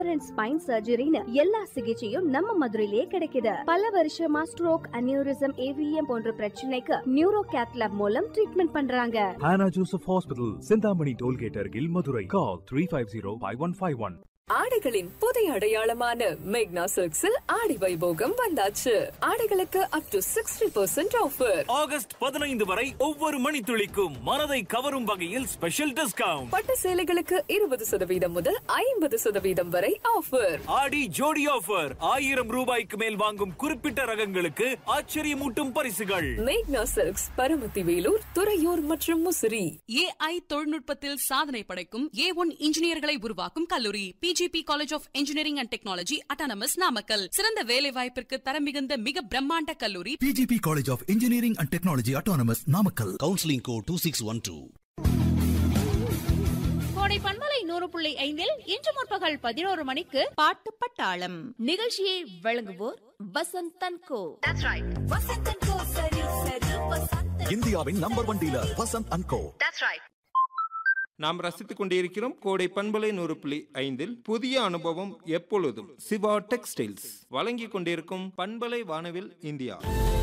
And spine சர்ஜரின்னு எல்லா சிகிச்சையும் நம்ம மதுரையிலே கிடைக்குது பல வருஷமா ஸ்ட்ரோக் அனியூரிசம் ஏவிஎம் போன்ற பிரச்சனைக்கு நியூரோ கேத்லாப் மூலம் ட்ரீட்மெண்ட் பண்றாங்க Hannah Joseph Hospital, Sindhamani Tollgate Argil, Madurai. Call 350-5151. ஆடைகளின் புதிய அடையாளமான மேக்னா சில்க்ஸில் ஆடி வைபோகம் வந்தாச்சு ஆடைகளுக்கு up to sixty percent offer August பதினைந்து வரை ஒவ்வொரு மணித்துளிக்கும் மனதை கவரும் வகையில் ஸ்பெஷல் டிஸ்கவுண்ட் பட்டு சேலைகளுக்கு இருபது சதவீதம் முதல் ஐம்பது சதவீதம் வரை ஆஃபர் ஆடி ஜோடி ஆஃபர் ஆயிரம் ரூபாய்க்கு மேல் வாங்கும் குறிப்பிட்ட ரகங்களுக்கு ஆச்சரியமூட்டும் பரிசுகள் மேக்னா சில்க்ஸ் பரமத்தி வேலூர் துறையூர் மற்றும் முசிறி ஏஐ தொழில்நுட்பத்தில் சாதனை படைக்கும் ஏ ஒன் இன்ஜினியர்களை உருவாக்கும் கல்லூரி PGP college of engineering and technology autonomous Namakkal சிறந்த வேலை வாய்ப்பிற்கு தரம் மிகுந்த மிக பிரம்மாண்ட கல்லூரி PGP College of Engineering and Technology Autonomous Namakkal. Counselling code two six one two Kodai பண்பலை நூறு புள்ளி ஐந்தில் இன்று முற்பகல் பதினோரு மணிக்கு பாட்டு பட்டாளம் நிகழ்ச்சியை வழங்குவோர் வசந்த் தன்கோ இந்தியாவின் number one dealer Vasanth and co நாம் ரசித்துக் கொண்டிருக்கிறோம் கோடை பண்பலை நூறு புள்ளி ஐந்தில் புதிய அனுபவம் எப்பொழுதும் சிவா டெக்ஸ்டைல்ஸ் வழங்கிக் கொண்டிருக்கும் பண்பலை வானவில் இந்தியா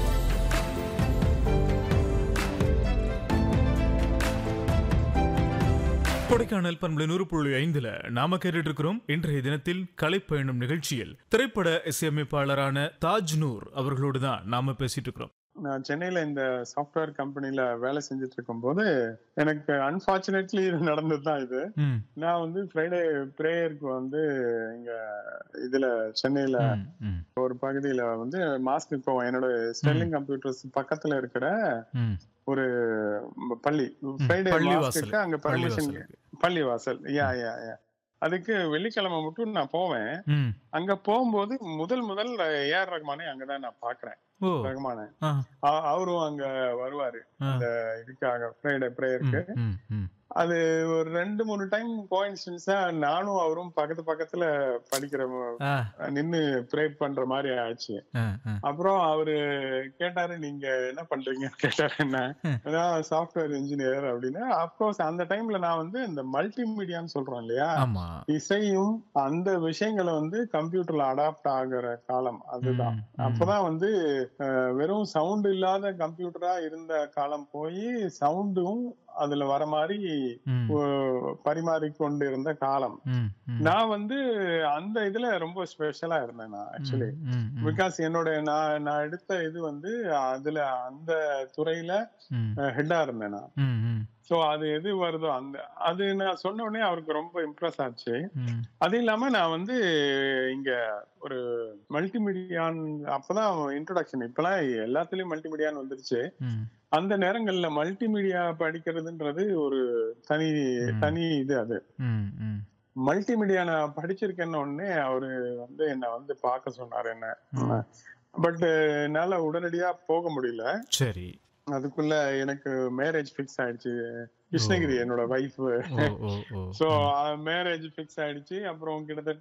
கொடைக்கானல் பண்பலை நூறு புள்ளி ஐந்துல நாம கேட்டுட்டு இருக்கிறோம் இன்றைய தினத்தில் கலைப்பயணம் நிகழ்ச்சியில் திரைப்பட இசையமைப்பாளரான தாஜ் நூர் அவர்களோடு தான் நாம பேசிட்டு இருக்கிறோம் நான் சென்னையில இந்த சாஃப்ட்வேர் கம்பெனில வேலை செஞ்சுட்டு இருக்கும்போது எனக்கு அன்பார்ச்சுனேட்லி இது நடந்தது தான் இது ம், நான் வந்து ஃப்ரைடே பிரேயருக்கு வந்து இங்க இதுல சென்னையில ம், ம், ஒரு பகுதியில வந்து மாஸ்க்கு போவேன் என்னோட ஸ்டெர்லிங் கம்ப்யூட்டர்ஸ் பக்கத்துல இருக்கிற ம். ஒரு பள்ளி ஃப்ரைடே பள்ளிவாசல். மாஸ்க்கு அங்க பர்மிஷன் பள்ளிவாசலுக்கு. பள்ளிவாசல் யா யா யா அதுக்கு வெள்ளிக்கிழமை மட்டும் நான் போவேன் ம். அங்க போகும்போது முதல் முதல் ஏஆர் ரஹ்மானை அங்கதான் நான் பாக்குறேன் ஓ ரஹ்மானை ஆ, அ- அவரும் அங்க வருவாரு ஆ. அந்த இதுக்காக ஃப்ரைடே ப்ரேயருக்கு ம், ம், ம். அது ஒரு ரெண்டு மூணு டைம் கோயின்சிடன்ஸா நானும் அவரும் பக்கத்து பக்கத்துல படிக்கிற ஆ, நின்னு ப்ரே பண்ற மாதிரி ஆச்சு ஆ, ஆ. அப்புறம் அவரு கேட்டாரு நீங்க என்ன பண்றீங்கன்னு கேட்டாரு என்ன நான் சாஃப்ட்வேர் இன்ஜினியர் அப்படின்னு அப்கோர்ஸ் அந்த டைம்ல நான் வந்து இந்த மல்டிமீடியான்னு சொல்றோம் இல்லையா ஆமா இசையும் அந்த விஷயங்களை வந்து கம்ப்யூட்டர்ல அடாப்ட் ஆகுற காலம் அதுதான் ம், ம். அப்பதான் வந்து அஹ், வெறும் சவுண்ட் இல்லாத கம்ப்யூட்டரா இருந்த காலம் போய் சவுண்டும் அதுல வர மாதிரி ம், அஹ், பரிமாறிக்கொண்டு இருந்த காலம் ம், ம். நான் வந்து அந்த இதுல ரொம்ப ஸ்பெஷலா இருந்தேன் நான் ஆக்சுவலி ம், ம், பிகாஸ் என்னோட நான் நான் எடுத்த இது வந்து அதுல அந்த துறையில ம், ஹெட்டா இருந்தேன் நான் ம், ம், சோ அது எது வருதோ அந்த அது நான் சொன்ன உடனே அவருக்கு ரொம்ப இம்ப்ரெஸ் ஆச்சு ம். அது இல்லாம நான் வந்து இங்க ஒரு மல்டிமீடியான் அப்பதான் இன்ட்ரோடக்ஷன் இப்பெல்லாம் எல்லாத்துலயும் மல்டிமீடியான்னு வந்துருச்சு ம். அந்த நேரங்கள்ல மல்டிமீடியா படிக்கிறதுன்றது ஒரு தனி ம். தனி இது அது ம், ம். மல்டிமீடியா நான் படிச்சிருக்கேன்னு உடனே அவரு வந்து என்ன வந்து பார்க்க சொன்னாரு என்ன ம். பட் என்னால உடனடியா போக முடியல சரி அதுக்குள்ள எனக்கு மேரேஜ் ஃபிக்ஸ் ஆயிடுச்சு கிருஷ்ணகிரி என்னோட wife oh oh oh so marriage fix ஆயிடுச்சு அப்புறம் கிட்டத்தட்ட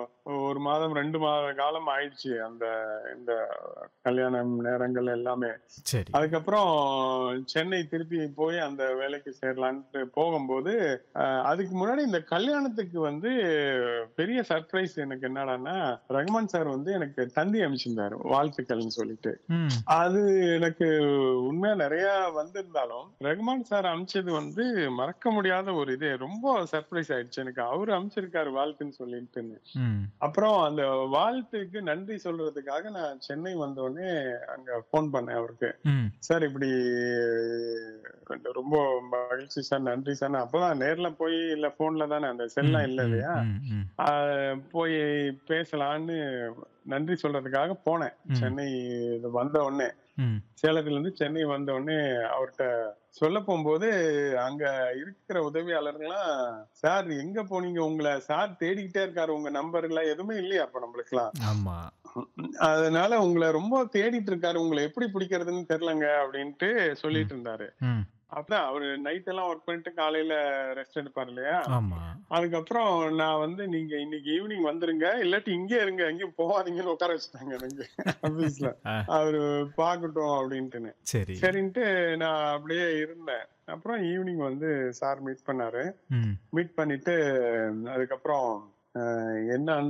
ஒரு மாதம் ரெண்டு மாத காலம் ஆயிடுச்சு அந்த இந்த கல்யாணம் நேரங்கள் எல்லாமே சரி அதுக்கப்புறம் சென்னை திருப்பி போய் அந்த வேலைக்கு சேரலான்ட்டு போகும்போது அஹ், அதுக்கு முன்னாடி இந்த கல்யாணத்துக்கு வந்து பெரிய சர்ப்ரைஸ் எனக்கு என்னடான்னா ரகுமான் சார் வந்து எனக்கு தந்தி அமைச்சிருந்தாரு வாழ்த்துக்கள்னு சொல்லிட்டு ம், அது எனக்கு உண்மையா நிறைய வந்திருந்தாலும் ரகுமான் சார் அமைச்சது வந்து மறக்க முடியாத ஒரு இது ரொம்ப சர்ப்ரைஸ் ஆயிடுச்சு எனக்கு அவரு அமைச்சிருக்காரு வாழ்த்துன்னு சொல்லிட்டுன்னு ம். அப்புறம் அந்த வாழ்த்துக்கு நன்றி சொல்றதுக்காக நான் சென்னை வந்தோடனே அங்க போன் பண்ணேன் அவருக்கு ம். சார் இப்படி கொஞ்சம் ரொம்ப மகிழ்ச்சி சார் நன்றி சார் நான் அப்பதான் நேர்ல போய் இல்ல போன்ல தானே அந்த செல்லாம் இல்ல இல்லையா ம், ம். ஆஹ் போய் பேசலான்னு நன்றி சொல்றதுக்காக போனேன் ம். சென்னை இது வந்த உடனே ம். சேலத்துல இருந்து சென்னை வந்த உடனே அவர்கிட்ட சொல்ல போகும்போது அங்க இருக்கிற உதவியாளர்கள்லாம் சார் எங்க போனீங்க உங்களை சார் தேடிக்கிட்டே இருக்காரு உங்க நம்பர் எல்லாம் எதுவுமே இல்லையா அப்ப நம்மளுக்குலாம் ஆமா அதனால உங்களை ரொம்ப தேடிட்டு இருக்காரு உங்களை எப்படி பிடிக்கிறதுன்னு தெரியலங்க அப்படின்ட்டு சொல்லிட்டு இருந்தாரு ம். அப்பதான் அவரு நைட் எல்லாம் ஒர்க் பண்ணிட்டு காலையில ரெஸ்ட் எடுப்பாரு இல்லையா ஆமா அதுக்கப்புறம் நான் வந்து நீங்க இன்னைக்கு ஈவினிங் வந்துருங்க இல்லாட்டி இங்கே இருங்க எங்கேயும் போகாதீங்கன்னு உட்கார வச்சுட்டாங்க எனக்கு ஆபீஸ்ல ஆ. அவரு பாக்கட்டும் அப்படின்ட்டுன்னு சரி சரின்ட்டு நான் அப்படியே இருந்தேன் அப்புறம் ஈவினிங் வந்து சார் மீட் பண்ணாரு ம். மீட் பண்ணிட்டு அதுக்கப்புறம் அஹ் என்ன